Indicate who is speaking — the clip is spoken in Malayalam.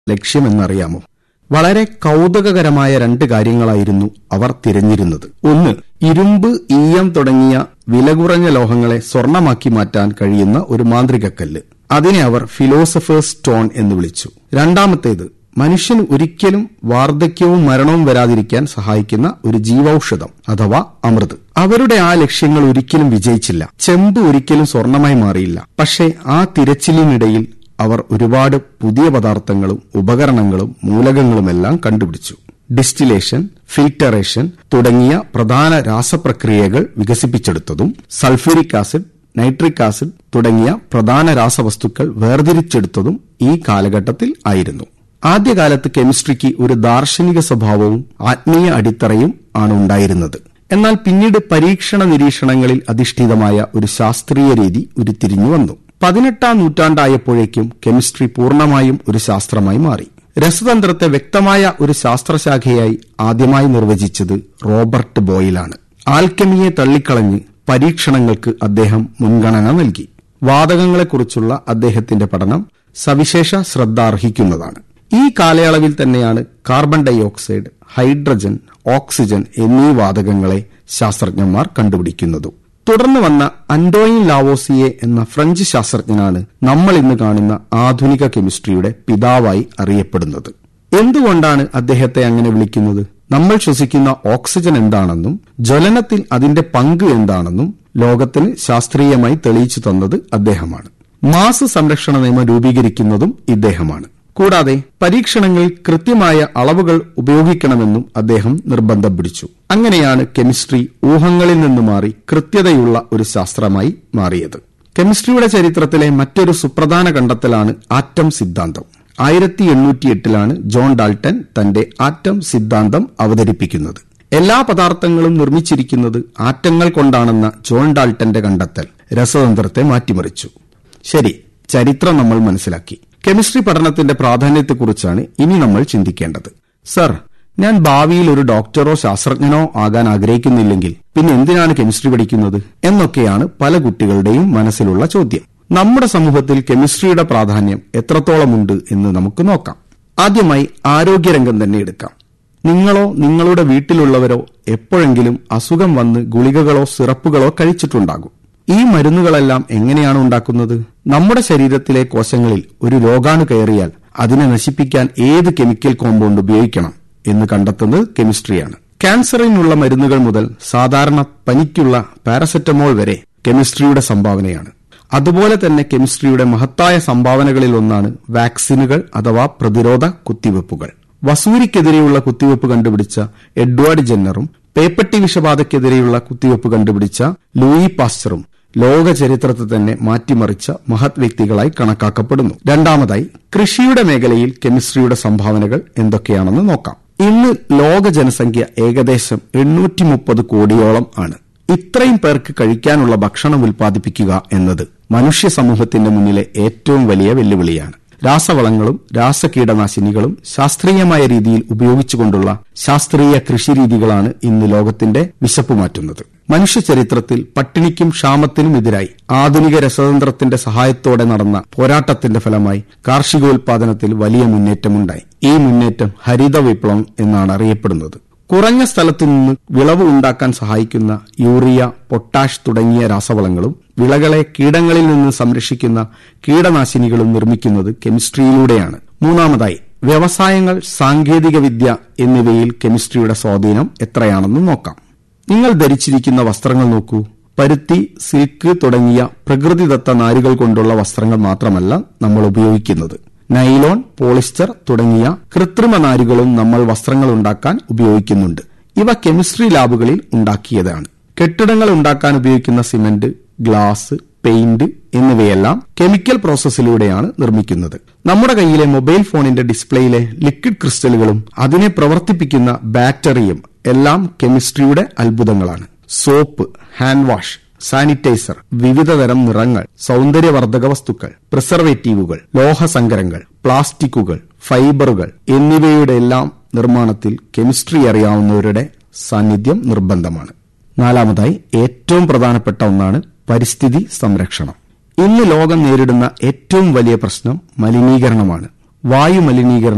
Speaker 1: ലക്ഷ്യമെന്നറിയാമോ വളരെ കൗതുകകരമായ രണ്ട് കാര്യങ്ങളായിരുന്നു അവർ തിരഞ്ഞിരുന്നത് ഒന്ന് ഇരുമ്പ് ഈയം തുടങ്ങിയ വില കുറഞ്ഞ ലോഹങ്ങളെ സ്വർണമാക്കി മാറ്റാൻ കഴിയുന്ന ഒരു മാന്ത്രികക്കല്ല് അതിനെ അവർ ഫിലോസഫേഴ്സ് സ്റ്റോൺ എന്ന് വിളിച്ചു രണ്ടാമത്തേത് മനുഷ്യന് ഒരിക്കലും വാർദ്ധക്യവും മരണവും വരാതിരിക്കാൻ സഹായിക്കുന്ന ഒരു ജീവൌഷധം അഥവാ അമൃത് അവരുടെ ആ ലക്ഷ്യങ്ങൾ ഒരിക്കലും വിജയിച്ചില്ല ചെമ്പ് ഒരിക്കലും സ്വർണമായി മാറിയില്ല പക്ഷേ ആ തിരച്ചിലിനിടയിൽ അവർ ഒരുപാട് പുതിയ പദാർത്ഥങ്ങളും ഉപകരണങ്ങളും മൂലകങ്ങളുമെല്ലാം കണ്ടുപിടിച്ചു ഡിസ്റ്റിലേഷൻ ഫിൽറ്ററേഷൻ തുടങ്ങിയ പ്രധാന രാസപ്രക്രിയകൾ വികസിപ്പിച്ചെടുത്തതും സൾഫ്യൂരിക് ആസിഡ് നൈട്രിക് ആസിഡ് തുടങ്ങിയ പ്രധാന രാസവസ്തുക്കൾ വേർതിരിച്ചെടുത്തതും ഈ കാലഘട്ടത്തിൽ ആയിരുന്നു ആദ്യകാലത്ത് കെമിസ്ട്രിക്ക് ഒരു ദാർശനിക സ്വഭാവവും ആത്മീയ അടിത്തറയും ആണ് ഉണ്ടായിരുന്നത് എന്നാൽ പിന്നീട് പരീക്ഷണ നിരീക്ഷണങ്ങളിൽ അധിഷ്ഠിതമായ ഒരു ശാസ്ത്രീയ രീതി ഉരുത്തിരിഞ്ഞു വന്നു പതിനെട്ടാം നൂറ്റാണ്ടായപ്പോഴേക്കും കെമിസ്ട്രി പൂർണ്ണമായും ഒരു ശാസ്ത്രമായി മാറി രസതന്ത്രത്തെ വ്യക്തമായ ഒരു ശാസ്ത്രശാഖയായി ആദ്യമായി നിർവചിച്ചത് റോബർട്ട് ബോയിലാണ് ആൽക്കമിയെ തള്ളിക്കളഞ്ഞ് പരീക്ഷണങ്ങൾക്ക് അദ്ദേഹം മുൻഗണന നൽകി വാതകങ്ങളെക്കുറിച്ചുള്ള അദ്ദേഹത്തിന്റെ പഠനം സവിശേഷ ശ്രദ്ധ അർഹിക്കുന്നതാണ് ഈ കാലയളവിൽ തന്നെയാണ് carbon dioxide hydrogen oxygen എന്നീ വാതകങ്ങളെ ശാസ്ത്രജ്ഞന്മാർ കണ്ടുപിടിക്കുന്നതും തുടർന്ന് വന്ന അന്റോയിൻ ലാവോസിയെ എന്ന ഫ്രഞ്ച് ശാസ്ത്രജ്ഞനാണ് നമ്മൾ ഇന്ന് കാണുന്ന ആധുനിക കെമിസ്ട്രിയുടെ പിതാവായി അറിയപ്പെടുന്നത് എന്തുകൊണ്ടാണ് അദ്ദേഹത്തെ അങ്ങനെ വിളിക്കുന്നത് നമ്മൾ ശ്വസിക്കുന്ന ഓക്സിജൻ എന്താണെന്നും ജ്വലനത്തിൽ അതിന്റെ പങ്ക് എന്താണെന്നും ലോകത്തിന് ശാസ്ത്രീയമായി തെളിയിച്ചു തന്നത് അദ്ദേഹമാണ് മാസ് സംരക്ഷണ നിയമം രൂപീകരിക്കുന്നതും ഇദ്ദേഹമാണ് കൂടാതെ പരീക്ഷണങ്ങളിൽ കൃത്യമായ അളവുകൾ ഉപയോഗിക്കണമെന്നും അദ്ദേഹം നിർബന്ധം പിടിച്ചു അങ്ങനെയാണ് കെമിസ്ട്രി ഊഹങ്ങളിൽ നിന്ന് മാറി കൃത്യതയുള്ള ഒരു ശാസ്ത്രമായി മാറിയത് കെമിസ്ട്രിയുടെ ചരിത്രത്തിലെ മറ്റൊരു സുപ്രധാന കണ്ടെത്തലാണ് ആറ്റം സിദ്ധാന്തം ആയിരത്തി എണ്ണൂറ്റിയെട്ടിലാണ് ജോൺ ഡാൾട്ടൻ തന്റെ ആറ്റം സിദ്ധാന്തം അവതരിപ്പിക്കുന്നത് എല്ലാ പദാർത്ഥങ്ങളും നിർമ്മിച്ചിരിക്കുന്നത് ആറ്റങ്ങൾ കൊണ്ടാണെന്ന ജോൺ ഡാൾട്ടന്റെ കണ്ടെത്തൽ രസതന്ത്രത്തെ മാറ്റിമറിച്ചു ശരി ചരിത്രം നമ്മൾ മനസ്സിലാക്കി കെമിസ്ട്രി പഠനത്തിന്റെ പ്രാധാന്യത്തെക്കുറിച്ചാണ് ഇനി നമ്മൾ ചിന്തിക്കേണ്ടത് സർ ഞാൻ ഭാവിയിൽ ഒരു ഡോക്ടറോ ശാസ്ത്രജ്ഞനോ ആകാൻ ആഗ്രഹിക്കുന്നില്ലെങ്കിൽ പിന്നെ എന്തിനാണ് കെമിസ്ട്രി പഠിക്കുന്നത് എന്നൊക്കെയാണ് പല കുട്ടികളുടെയും മനസ്സിലുള്ള ചോദ്യം നമ്മുടെ സമൂഹത്തിൽ കെമിസ്ട്രിയുടെ പ്രാധാന്യം എത്രത്തോളമുണ്ട് എന്ന് നമുക്ക് നോക്കാം ആദ്യമായി ആരോഗ്യരംഗം തന്നെ എടുക്കാം നിങ്ങളോ നിങ്ങളുടെ വീട്ടിലുള്ളവരോ എപ്പോഴെങ്കിലും അസുഖം വന്ന് ഗുളികകളോ സിറപ്പുകളോ കഴിച്ചിട്ടുണ്ടാകും ഈ മരുന്നുകളെല്ലാം എങ്ങനെയാണ് ഉണ്ടാക്കുന്നത് നമ്മുടെ ശരീരത്തിലെ കോശങ്ങളിൽ ഒരു രോഗാണു കയറിയാൽ അതിനെ നശിപ്പിക്കാൻ ഏത് കെമിക്കൽ കോമ്പൗണ്ട് ഉപയോഗിക്കണം എന്ന് കണ്ടെത്തുന്നത് കെമിസ്ട്രിയാണ് ക്യാൻസറിനുള്ള മരുന്നുകൾ മുതൽ സാധാരണ പനിക്കുള്ള പാരസെറ്റമോൾ വരെ കെമിസ്ട്രിയുടെ സംഭാവനയാണ് അതുപോലെ തന്നെ കെമിസ്ട്രിയുടെ മഹത്തായ സംഭാവനകളിൽ ഒന്നാണ് വാക്സിനുകൾ അഥവാ പ്രതിരോധ കുത്തിവയ്പ്പുകൾ വസൂരിക്കെതിരെയുള്ള കുത്തിവയ്പ്പ് കണ്ടുപിടിച്ച എഡ്വേർഡ് ജെന്നറും പേപ്പട്ടി വിഷബാധയ്ക്കെതിരെയുള്ള കുത്തിവയ്പ്പ് കണ്ടുപിടിച്ച ലൂയി പാസ്റ്ററും ലോക ചരിത്രത്തെ തന്നെ മാറ്റിമറിച്ച മഹത് വ്യക്തികളായി കണക്കാക്കപ്പെടുന്നു രണ്ടാമതായി കൃഷിയുടെ മേഖലയിൽ കെമിസ്ട്രിയുടെ സംഭാവനകൾ എന്തൊക്കെയാണെന്ന് നോക്കാം ഇന്ന് ലോക ജനസംഖ്യ ഏകദേശം എണ്ണൂറ്റി മുപ്പത് കോടിയോളം ആണ് ഇത്രയും പേർക്ക് കഴിക്കാനുള്ള ഭക്ഷണം ഉൽപ്പാദിപ്പിക്കുക എന്നത് മനുഷ്യ സമൂഹത്തിന്റെ മുന്നിലെ ഏറ്റവും വലിയ വെല്ലുവിളിയാണ് രാസവളങ്ങളും രാസകീടനാശിനികളും ശാസ്ത്രീയമായ രീതിയിൽ ഉപയോഗിച്ചുകൊണ്ടുള്ള ശാസ്ത്രീയ കൃഷിരീതികളാണ് ഇന്ന് ലോകത്തിന്റെ വിശപ്പ് മാറ്റുന്നത് മനുഷ്യ ചരിത്രത്തിൽ പട്ടിണിക്കും ക്ഷാമത്തിനും എതിരായി ആധുനിക രസതന്ത്രത്തിന്റെ സഹായത്തോടെ നടന്ന പോരാട്ടത്തിന്റെ ഫലമായി കാർഷികോൽപാദനത്തിൽ വലിയ മുന്നേറ്റമുണ്ടായി ഈ മുന്നേറ്റം ഹരിത വിപ്ലവം എന്നാണ് അറിയപ്പെടുന്നത് കുറഞ്ഞ സ്ഥലത്തു നിന്ന് വിളവ് ഉണ്ടാക്കാൻ സഹായിക്കുന്ന യൂറിയ പൊട്ടാഷ് തുടങ്ങിയ രാസവളങ്ങളും വിളകളെ കീടങ്ങളിൽ നിന്ന് സംരക്ഷിക്കുന്ന കീടനാശിനികളും നിർമ്മിക്കുന്നത് കെമിസ്ട്രിയിലൂടെയാണ് മൂന്നാമതായി വ്യവസായങ്ങൾ സാങ്കേതികവിദ്യ എന്നിവയിൽ കെമിസ്ട്രിയുടെ സ്വാധീനം എത്രയാണെന്ന് നോക്കാം നിങ്ങൾ ധരിച്ചിരിക്കുന്ന വസ്ത്രങ്ങൾ നോക്കൂ പരുത്തി സിൽക്ക് തുടങ്ങിയ പ്രകൃതിദത്ത നാരുകൾ കൊണ്ടുള്ള വസ്ത്രങ്ങൾ മാത്രമല്ല നമ്മൾ ഉപയോഗിക്കുന്നത് നൈലോൺ പോളിസ്റ്റർ തുടങ്ങിയ കൃത്രിമ നാരുകളും നമ്മൾ വസ്ത്രങ്ങൾ ഉണ്ടാക്കാൻ ഉപയോഗിക്കുന്നുണ്ട് ഇവ കെമിസ്ട്രി ലാബുകളിൽ ഉണ്ടാക്കിയതാണ് കെട്ടിടങ്ങൾ ഉണ്ടാക്കാൻ ഉപയോഗിക്കുന്ന സിമന്റ് ഗ്ലാസ് പെയിന്റ് എന്നിവയെല്ലാം കെമിക്കൽ പ്രോസസ്സിലൂടെയാണ് നിർമ്മിക്കുന്നത് നമ്മുടെ കയ്യിലെ മൊബൈൽ ഫോണിന്റെ ഡിസ്പ്ലേയിലെ ലിക്വിഡ് ക്രിസ്റ്റലുകളും അതിനെ പ്രവർത്തിപ്പിക്കുന്ന ബാറ്ററിയും എല്ലാം കെമിസ്ട്രിയുടെ അത്ഭുതങ്ങളാണ് സോപ്പ് ഹാൻഡ് വാഷ് സാനിറ്റൈസർ വിവിധതരം നിറങ്ങൾ സൗന്ദര്യവർദ്ധക വസ്തുക്കൾ പ്രിസർവേറ്റീവുകൾ ലോഹസങ്കരങ്ങൾ പ്ലാസ്റ്റിക്കുകൾ ഫൈബറുകൾ എന്നിവയുടെ എല്ലാം നിർമ്മാണത്തിൽ കെമിസ്ട്രി അറിയാവുന്നവരുടെ സാന്നിധ്യം നിർബന്ധമാണ് നാലാമതായി ഏറ്റവും പ്രധാനപ്പെട്ട ഒന്നാണ് പരിസ്ഥിതി സംരക്ഷണം ഇന്ന് ലോകം നേരിടുന്ന ഏറ്റവും വലിയ പ്രശ്നം മലിനീകരണമാണ് വായു മലിനീകരണം